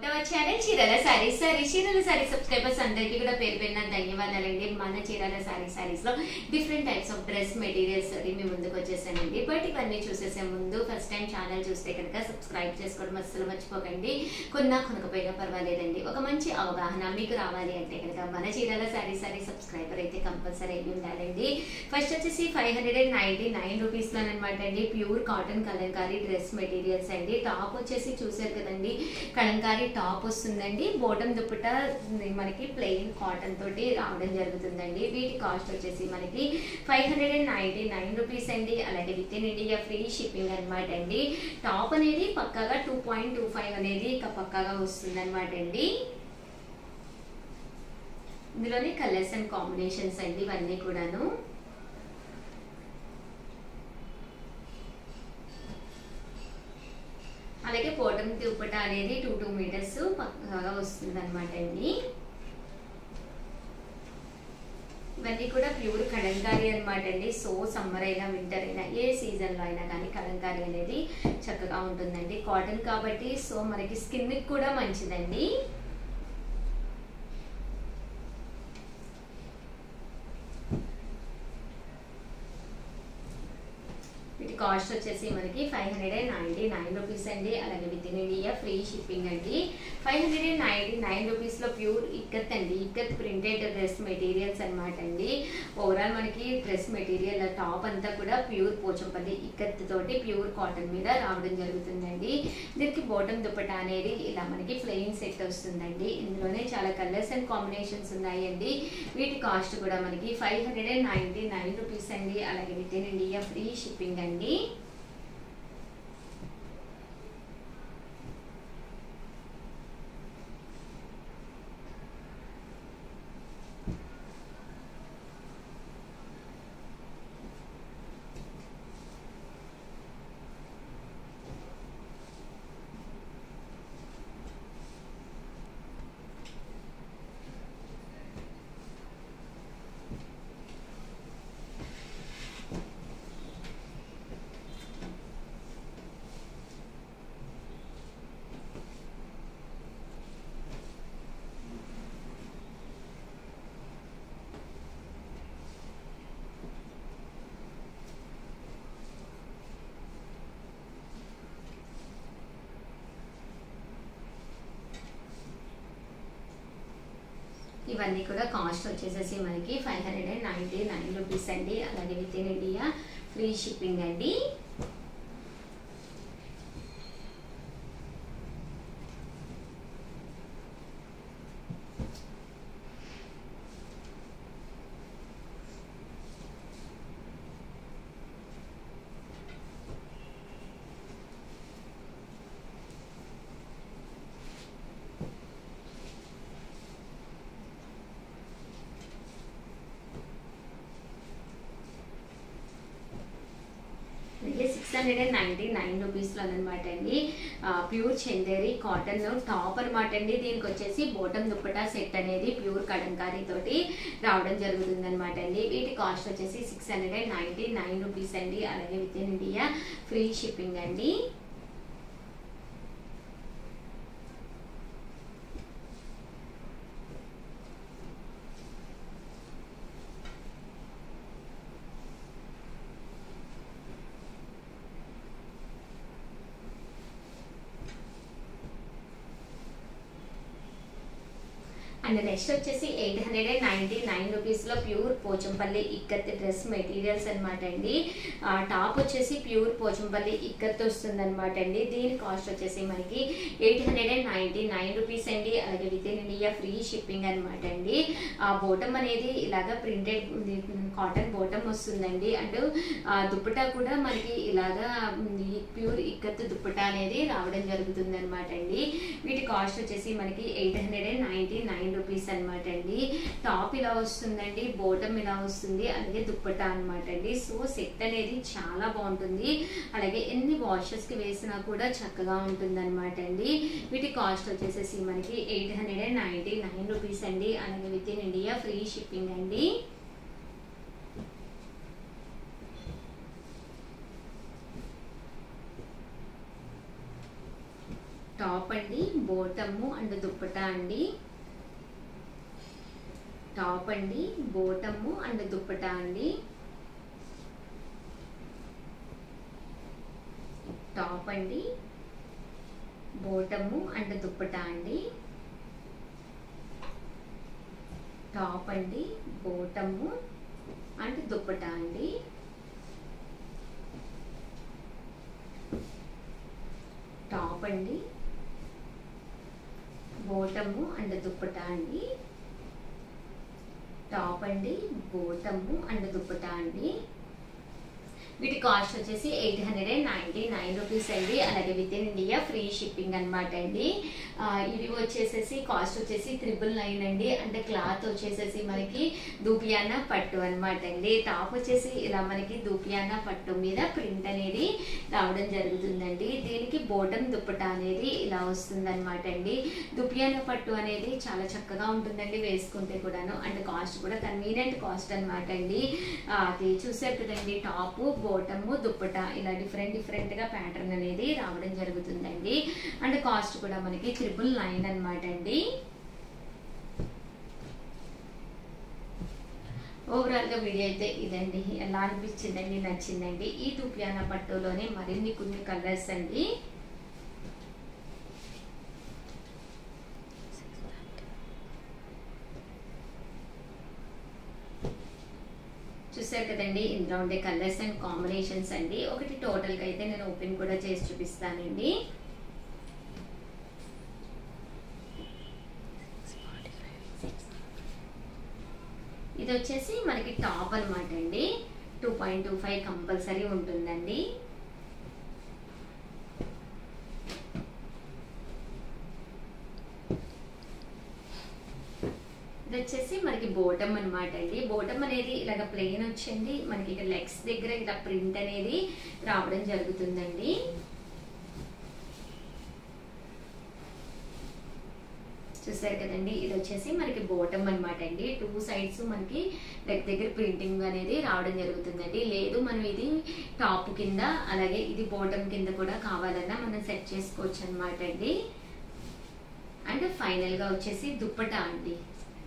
to our channel Chirala saris sorry Chirala sari subscribers అందరికీ కూడా పేరు పేరున ధన్యవాదాలండి మన చీరాల సారీ సారీస్ లో different types of dress materials అది మీ ముందుకు వచ్చేసానండి బట్ ఇవన్నీ చూసేసే ముందు ఫస్ట్ టైం ఛానల్ చూస్తే కనుక సబ్స్క్రైబ్ చేసుకోవడం అస్సలు మర్చిపోకండి కొన్నా కొనకపోయినా పర్వాలేదండి ఒక మంచి అవగాహన మీకు రావాలి అంటే కనుక మన చీరాల సారీ సారీ సబ్స్క్రైబర్ అయితే కంపల్సరీ అయి ఉండాలండి ఫస్ట్ వచ్చేసి five hundred and ninety nine rupees లో అనమాట అండి pure cotton Kalamkari dress materials అండి టాప్ వచ్చేసి చూసారు కదండి కలంకారీ టాప్ వస్తుందండి బోటం దుప్పట మనకి ప్లెయిన్ కాటన్ తోటి రావడం జరుగుతుందండి వీటి కాస్ట్ వచ్చేసి మనకి five hundred and ninety nine rupees అండి అలాగే with in India free shipping అనమాట అండి టాప్ అనేది పక్కాగా టూ పాయింట్ టూ ఫైవ్ అనేది ఇక పక్కాగా వస్తుంది అనమాట అండి ఇందులోనే కలర్స్ అండ్ కాంబినేషన్స్ అండి ఇవన్నీ కూడాను అలాగే పోటం దుప్పట అనేది టూ టూ మీటర్స్ పక్కగా వస్తుంది అనమాట అండి ఇవన్నీ కూడా ప్యూర్ కలంకారీ అనమాట అండి సో సమ్మర్ అయినా వింటర్ అయినా ఏ సీజన్లో అయినా కానీ కలంకారీ అనేది చక్కగా ఉంటుందండి కాటన్ కాబట్టి సో మనకి స్కిన్కి కూడా మంచిదండి వీటి కాస్ట్ వచ్చేసి మనకి five hundred and ninety nine rupees అండి అలాగే with in India free shipping అండి five hundred and ninety nine రూపీస్లో ప్యూర్ ఇక్కత్ అండి ఇక్కత్ ప్రింటెడ్ డ్రెస్ మెటీరియల్స్ అనమాట అండి ఓవరాల్ మనకి డ్రెస్ మెటీరియల్ టాప్ అంతా కూడా ప్యూర్ పోచంపల్లి ఇక్కత్ తోటి ప్యూర్ కాటన్ మీద రావడం జరుగుతుందండి దీనికి బాటమ్ దుప్పట అనేది ఇలా మనకి ప్లెయిన్ సెట్ వస్తుందండి ఇందులోనే చాలా కలర్స్ అండ్ కాంబినేషన్స్ ఉన్నాయండి వీటి కాస్ట్ కూడా మనకి five hundred and ninety nine rupees అండి అలాగే with in India free shipping అండి ఇవన్నీ కూడా కాస్ట్ వచ్చేసేసి మనకి five hundred and ninety nine rupees అండి అలాగే with in India free shipping అండి అలాగే six hundred and ninety nine రూపీస్లో అనమాట అండి ప్యూర్ చందేరి కాటన్ టాప్ అనమాట అండి దీనికి వచ్చేసి బోటం దుప్పటా సెట్ అనేది ప్యూర్ కడంకారీ తోటి రావడం జరుగుతుంది అనమాట అండి వీటి కాస్ట్ వచ్చేసి six hundred and ninety nine rupees అండి అలాగే with in India free shipping అండి అండ్ నెక్స్ట్ వచ్చేసి eight hundred and ninety nine రూపీస్లో pure Pochampally ikat dress materials అనమాట అండి ఆ, టాప్ వచ్చేసి ప్యూర్ పోచంపల్లి ఇక్కత్ వస్తుంది అనమాట అండి దీని కాస్ట్ వచ్చేసి మనకి eight hundred and ninety nine rupees అండి అలాగే with in India free shipping అనమాట అండి ఆ బోటం అనేది ఇలాగ ప్రింటెడ్ కాటన్ బోటం వస్తుందండి అండ్ ఆ, దుప్పటా కూడా మనకి ఇలాగా ప్యూర్ ఇక్కత్ దుప్పటా అనేది రావడం జరుగుతుంది అనమాట అండి వీటి కాస్ట్ వచ్చేసి మనకి eight hundred and ninety nine rupees అనమాట అండి టాప్ ఇలా వస్తుందండి బోటం ఇలా వస్తుంది అలాగే దుప్పటా అనమాట అండి సో సెట్ అనేది చాలా బాగుంటుంది అలాగే ఎన్ని వాషెస్ కి వేసినా కూడా చక్కగా ఉంటుంది అనమాట అండి వీటి కాస్ట్ వచ్చేసేసి మనకి eight hundred and ninety nine rupees అండి అలాగే with in India free shipping అండి టాప్ అండి బోటము అండ్ దుప్పటా అండి టాప్ అండి బోటము అండ్ దుప్పటా అండి టాప్ అండి బోటము అండ్ దుప్పటా అండి టాప్ అండి బోటము అండ్ దుప్పటా అండి టాప్ అండి బోటము అండ్ దుప్పటా అండి టాప్ అండి బోటము అండ్ దుప్పటా అండి వీటి కాస్ట్ వచ్చేసి eight hundred and ninety nine rupees అండి అలాగే with in India free shipping అనమాట అండి ఆ, ఇవి వచ్చేసేసి కాస్ట్ వచ్చేసి త్రిబుల్ నైన్ అండి అంటే క్లాత్ వచ్చేసేసి మనకి దూపియానా పట్టు అనమాట అండి టాప్ వచ్చేసి ఇలా మనకి దూపియానా పట్టు మీద ప్రింట్ అనేది రావడం జరుగుతుందండి దీనికి బోటం దుప్పట అనేది ఇలా వస్తుంది అనమాట అండి దుపియానా పట్టు అనేది చాలా చక్కగా ఉంటుందండి వేసుకుంటే కూడాను అండ్ కాస్ట్ కూడా కన్వీనియంట్ కాస్ట్ అనమాట అండి ఆ, అది చూసారు కదండి టాప్ బోటము దుప్పట ఇలా డిఫరెంట్ డిఫరెంట్ గా ప్యాటర్న్ అనేది రావడం జరుగుతుందండి అండ్ కాస్ట్ కూడా మనకి ట్రిపుల్ నైన్ అనమాట అండి ఓవరాల్ గా వీడియో అయితే ఇదండి ఎలా అనిపించిందండి నచ్చిందండి ఈ దుపియానా పట్టులోనే మరిన్ని కొన్ని కలర్స్ అండి చూసారు కదండి ఇందులో ఉండే కలర్స్ అండ్ కాంబినేషన్స్ అండి ఒకటి టోటల్ గా అయితే నేను ఓపెన్ కూడా చేసి చూపిస్తానండి ఇది వచ్చేసి మనకి టాప్ అన్నమాట అండి two point two five compulsory ఉంటుందండి ఇది వచ్చేసి మనకి బోటం అన్నమాట అండి బోటం అనేది ఇలాగ ప్లెయిన్ వచ్చింది మనకి ఇక్కడ లెగ్స్ దగ్గర ఇలా ప్రింట్ అనేది రావడం జరుగుతుందండి చూసారు కదండి ఇది వచ్చేసి మనకి బోటం అన్నమాట అండి టూ సైడ్స్ మనకి లెగ్ దగ్గర ప్రింటింగ్ అనేది రావడం జరుగుతుందండి లేదు మనం ఇది టాప్ కింద అలాగే ఇది బోటం కింద కూడా కావాలన్నా మనం సెట్ చేసుకోవచ్చు అనమాట అండి అండ్ ఫైనల్ గా వచ్చేసి దుప్పటా అండి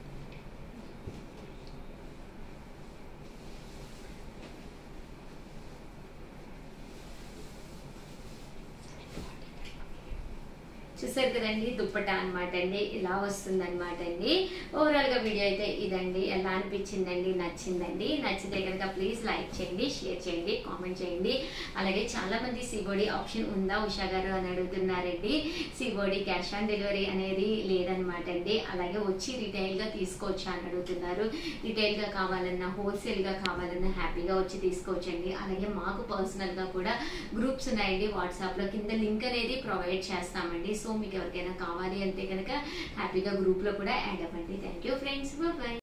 చూసారు కదండి దుప్పట అనమాట అండి ఇలా వస్తుంది అనమాట అండి ఓవరాల్ గా వీడియో అయితే ఇదండి ఎలా అనిపించిందండి నచ్చిందండి నచ్చితే కనుక ప్లీజ్ లైక్ చేయండి షేర్ చేయండి కామెంట్ చేయండి అలాగే చాలా మంది సిబోడి ఆప్షన్ ఉందా ఉషా గారు అని అడుగుతున్నారండి సిబోడి క్యాష్ ఆన్ డెలివరీ అనేది లేదనమాట అండి అలాగే వచ్చి రిటైల్ గా తీసుకోవచ్చా అని అడుగుతున్నారు రిటైల్ గా కావాలన్నా హోల్సేల్ గా కావాలన్నా హ్యాపీగా వచ్చి తీసుకోవచ్చండి అలాగే మాకు పర్సనల్ గా కూడా గ్రూప్స్ ఉన్నాయండి వాట్సాప్ లో కింద లింక్ అనేది ప్రొవైడ్ చేస్తామండి సో మీకు ఎవరికైనా కావాలి అంటే కనుక హ్యాపీగా గ్రూప్ లో కూడా యాడ్ అవ్వండి థ్యాంక్ యూ ఫ్రెండ్స్ బాయ్